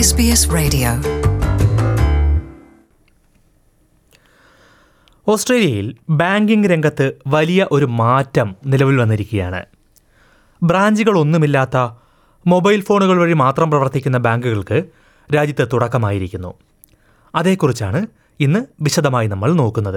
SBS Radio. ഓസ്ട്രേലിയയിൽ banking രംഗത്ത് വലിയ ഒരു മാറ്റം നിലവിൽ വന്നിരിക്കുകയാണ് ബ്രാഞ്ചുകളൊന്നുമില്ലാത്ത മൊബൈൽ ഫോണുകൾ വഴി മാത്രം പ്രവർത്തിക്കുന്ന ബാങ്കുകൾക്ക് രാജ്യത്ത് തുടക്കമായിരിക്കുന്നു അതേക്കുറിച്ചാണ് ഇന്ന് വിശദമായി നമ്മൾ നോക്കുന്നത്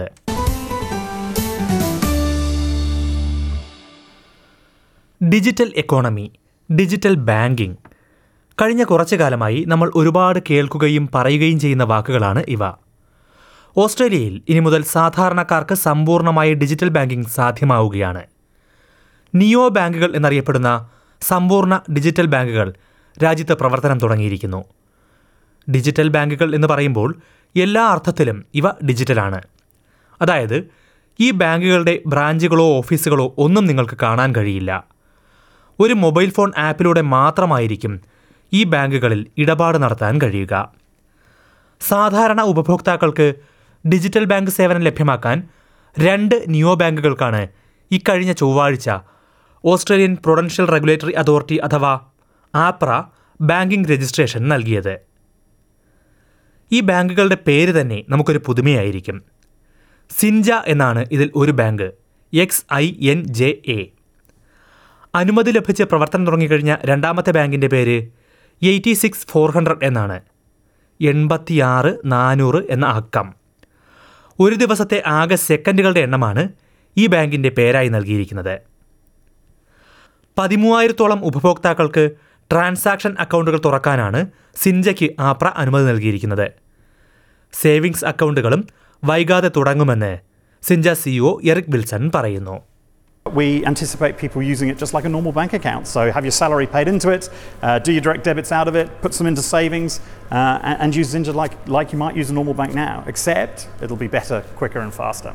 ഡിജിറ്റൽ എക്കോണമി ഡിജിറ്റൽ ബാങ്കിംഗ് കഴിഞ്ഞ കുറച്ചു കാലമായി നമ്മൾ ഒരുപാട് കേൾക്കുകയും പറയുകയും ചെയ്യുന്ന വാക്കുകളാണ് ഇവ ഓസ്ട്രേലിയയിൽ ഇനി മുതൽ സാധാരണക്കാർക്ക് സമ്പൂർണ്ണമായ ഡിജിറ്റൽ ബാങ്കിംഗ് സാധ്യമാവുകയാണ് നിയോ ബാങ്കുകൾ എന്നറിയപ്പെടുന്ന സമ്പൂർണ്ണ ഡിജിറ്റൽ ബാങ്കുകൾ രാജ്യത്ത് പ്രവർത്തനം തുടങ്ങിയിരിക്കുന്നു ഡിജിറ്റൽ ബാങ്കുകൾ എന്ന് പറയുമ്പോൾ എല്ലാ അർത്ഥത്തിലും ഇവ ഡിജിറ്റലാണ് അതായത് ഈ ബാങ്കുകളുടെ ബ്രാഞ്ചുകളോ ഓഫീസുകളോ ഒന്നും നിങ്ങൾക്ക് കാണാൻ കഴിയില്ല ഒരു മൊബൈൽ ഫോൺ ആപ്പിലൂടെ മാത്രമായിരിക്കും ഈ ബാങ്കുകളിൽ ഇടപാട് നടത്താൻ കഴിയുക സാധാരണ ഉപഭോക്താക്കൾക്ക് ഡിജിറ്റൽ ബാങ്ക് സേവനം ലഭ്യമാക്കാൻ രണ്ട് നിയോ ബാങ്കുകൾക്കാണ് ഇക്കഴിഞ്ഞ ചൊവ്വാഴ്ച ഓസ്ട്രേലിയൻ പ്രൊഡൻഷ്യൽ റെഗുലേറ്ററി അതോറിറ്റി അഥവാ ആപ്ര ബാങ്കിംഗ് രജിസ്ട്രേഷൻ നൽകിയത് ഈ ബാങ്കുകളുടെ പേര് തന്നെ നമുക്കൊരു പുതുമയായിരിക്കും സിൻജ എന്നാണ് ഇതിൽ ഒരു bank X I N J A അനുമതി ലഭിച്ച് പ്രവർത്തനം തുടങ്ങിക്കഴിഞ്ഞ രണ്ടാമത്തെ ബാങ്കിൻ്റെ പേര് എയ്റ്റി സിക്സ് ഫോർ ഹൺഡ്രഡ് എന്നാണ് എൺപത്തിയാറ് നാനൂറ് എന്ന അക്കം ഒരു ദിവസത്തെ ആകെ സെക്കൻഡുകളുടെ എണ്ണമാണ് ഈ ബാങ്കിൻ്റെ പേരായി നൽകിയിരിക്കുന്നത് പതിമൂവായിരത്തോളം ഉപഭോക്താക്കൾക്ക് ട്രാൻസാക്ഷൻ അക്കൗണ്ടുകൾ തുറക്കാനാണ് സിൻജയ്ക്ക് ആപ്ര അനുമതി നൽകിയിരിക്കുന്നത് സേവിങ്സ് അക്കൗണ്ടുകളും വൈകാതെ തുടങ്ങുമെന്ന് സിൻജ സിഇഒ എറിക് വിൽസൺ പറയുന്നു We anticipate people using it just like a normal bank account. So have your salary paid into it, uh, do your direct debits out of it, put some into savings, uh, and, and use Zinja like, like you might use a normal bank now, except it'll be better, quicker, and faster.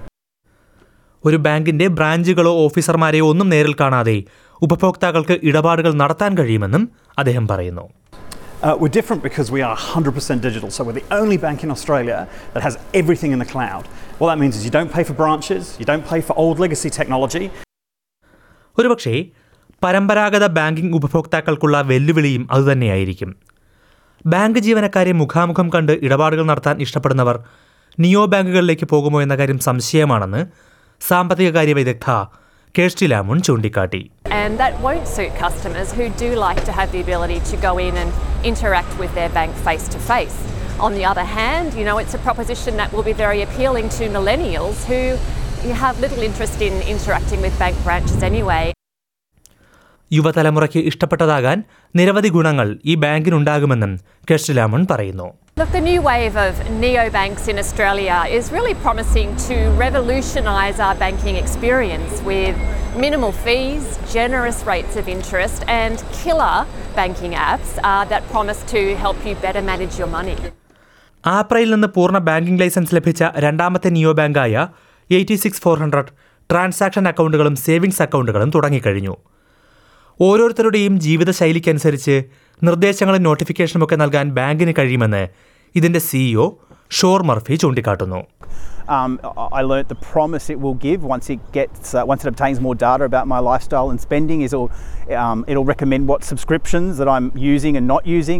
ഒരു ബാങ്കിന്റെ ബ്രാഞ്ചുകളോ ഓഫീസർമാരെയോ ഒന്നും നേരിൽ കാണാതെ ഉപഭോക്താക്കൾക്ക് ഇടപാടുകൾ നടത്താൻ കഴിയുമെന്നും അദ്ദേഹം പറയുന്നു Uh, we're different because we are 100% digital. So we're the only bank in Australia that has everything in the cloud. What that means is you don't pay for branches, you don't pay for old legacy technology, ഒരുപക്ഷേ പരമ്പരാഗത banking ഉപഭോക്താക്കൾക്കുള്ള വെല്ലുവിളിയും അതുതന്നെയായിരിക്കും bank ജീവനക്കാരെ മുഖാമുഖം കണ്ട് ഇടപാടുകൾ നടത്താൻ ഇഷ്ടപ്പെടുന്നവർ നിയോ ബാങ്കുകളിലേക്ക് പോകുമോ എന്ന കാര്യം സംശയമാണെന്ന് സാമ്പത്തിക കാര്യ വിദഗ്ധ കേഷ്ടി ലാമുൺ ചൂണ്ടിക്കാട്ടി And that won't suit customers who do like to have the ability to go in and interact with their bank face to face. On the other hand, you know, it's a proposition that will be very appealing to millennials who have little interest in interacting with bank branches anyway. യുവതലമുറയ്ക്ക് ഇഷ്ടപ്പെട്ടതാകാൻ നിരവധി ഗുണങ്ങൾ ഈ ബാങ്കിനുണ്ടാകുമെന്നും കേഷ്ടി ലാമുൺ പറയുന്നു Look, the new wave of neobanks in Australia is really promising to revolutionise our banking experience with minimal fees, generous rates of interest, and killer banking apps uh, that promise to help you better manage your money. ആപ്രയിൽ നിന്ന് പൂർണ്ണ banking licence ലഭിച്ച രണ്ടാമത്തെ neo ബാങ്കായ eighty six four hundred transaction അക്കൗണ്ടുകളും savings അക്കൗണ്ടുകളും തുടങ്ങിക്കഴിഞ്ഞു ഓരോരുത്തരുടെയും ജീവിതശൈലിക്കനുസരിച്ച് നിർദ്ദേശങ്ങളും നോട്ടിഫിക്കേഷനുമൊക്കെ നൽകാൻ ബാങ്കിന് കഴിയുമെന്ന് ഇതിന്റെ സിഇഒ ഷോർ മർഫി ചൂണ്ടിക്കാട്ടുന്നു Um, I- I learnt the promise it will give once it gets uh, once it obtains more data about my lifestyle and spending. Is it'll um, it'll recommend what subscriptions that I'm using and not using.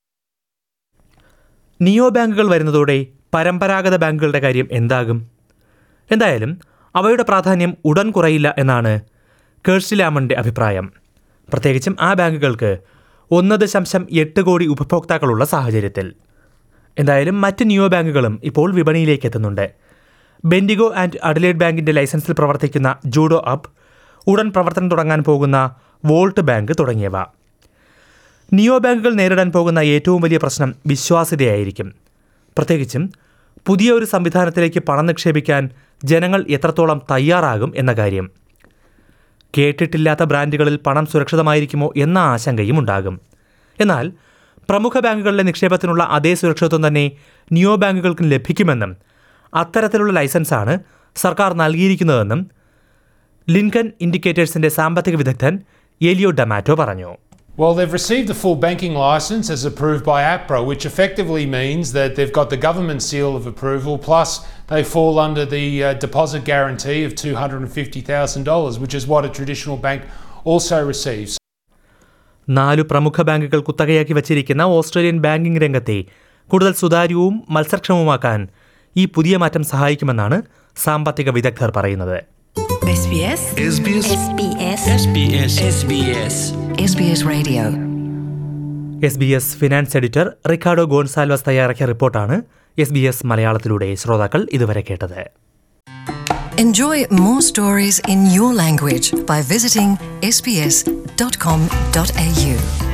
Neo ബാങ്കുകൾ വരുന്നതോടെ പരമ്പരാഗത ബാങ്കുകളുടെ കാര്യം എന്താകും എന്തായാലും അവയുടെ പ്രാധാന്യം ഉടൻ കുറയില്ല എന്നാണ് കേഴ്സിലാമന്റെ അഭിപ്രായം പ്രത്യേകിച്ചും ആ ബാങ്കുകൾക്ക് ഒന്ന് ദശാംശം എട്ട് കോടി ഉപഭോക്താക്കളുള്ള സാഹചര്യത്തിൽ എന്തായാലും മറ്റ് നിയോ ബാങ്കുകളും ഇപ്പോൾ വിപണിയിലേക്ക് എത്തുന്നുണ്ട് ബെൻഡിഗോ ആൻഡ് അഡലേഡ് ബാങ്കിന്റെ ലൈസൻസിൽ പ്രവർത്തിക്കുന്ന ജൂഡോ അപ്പ് ഉടൻ പ്രവർത്തനം തുടങ്ങാൻ പോകുന്ന വോൾട്ട് ബാങ്ക് തുടങ്ങിയവ നിയോ ബാങ്കുകൾ നേരിടാൻ പോകുന്ന ഏറ്റവും വലിയ പ്രശ്നം വിശ്വാസ്യതയായിരിക്കും പ്രത്യേകിച്ചും പുതിയ ഒരു സംവിധാനത്തിലേക്ക് പണം നിക്ഷേപിക്കാൻ ജനങ്ങൾ എത്രത്തോളം തയ്യാറാകും എന്ന കാര്യം കേട്ടിട്ടില്ലാത്ത ബ്രാൻഡുകളിൽ പണം സുരക്ഷിതമായിരിക്കുമോ എന്ന ആശങ്കയും ഉണ്ടാകും എന്നാൽ പ്രമുഖ ബാങ്കുകളിലെ നിക്ഷേപത്തിനുള്ള അതേ സുരക്ഷിതത്വം തന്നെ നിയോ ബാങ്കുകൾക്കും ലഭിക്കുമെന്നും അത്തരത്തിലുള്ള ലൈസൻസാണ് സർക്കാർ നൽകിയിരിക്കുന്നതെന്നും ലിൻകൺ ഇൻഡിക്കേറ്റേഴ്സിന്റെ സാമ്പത്തിക വിദഗ്ധൻ എലിയോ ഡമാറ്റോ പറഞ്ഞു Well, they've received a full banking licence as approved by APRA, which effectively means that they've got the government seal of approval, plus they fall under the uh, deposit guarantee of $250,000, which is what a traditional bank also receives. നാലു പ്രമുഖ ബാങ്കുകൾ കുത്തകയാക്കി വച്ചിരിക്കുന്ന Australian banking രംഗത്തെ കൂടുതൽ സുതാര്യവും മത്സരക്ഷമവുമാക്കാൻ ഈ പുതിയ മാറ്റം സഹായിക്കുമെന്നാണ് സാമ്പത്തിക വിദഗ്ധർ പറയുന്നത് SBS SBS SBS SBS SBS SBS Radio S B S finance editor Ricardo Goncalves തയ്യാറാക്കിയ റിപ്പോർട്ടാണ് എസ് ബി എസ് മലയാളത്തിലൂടെ ശ്രോതാക്കൾ ഇതുവരെ കേട്ടത് Enjoy more stories in your language by visiting sbs.com.au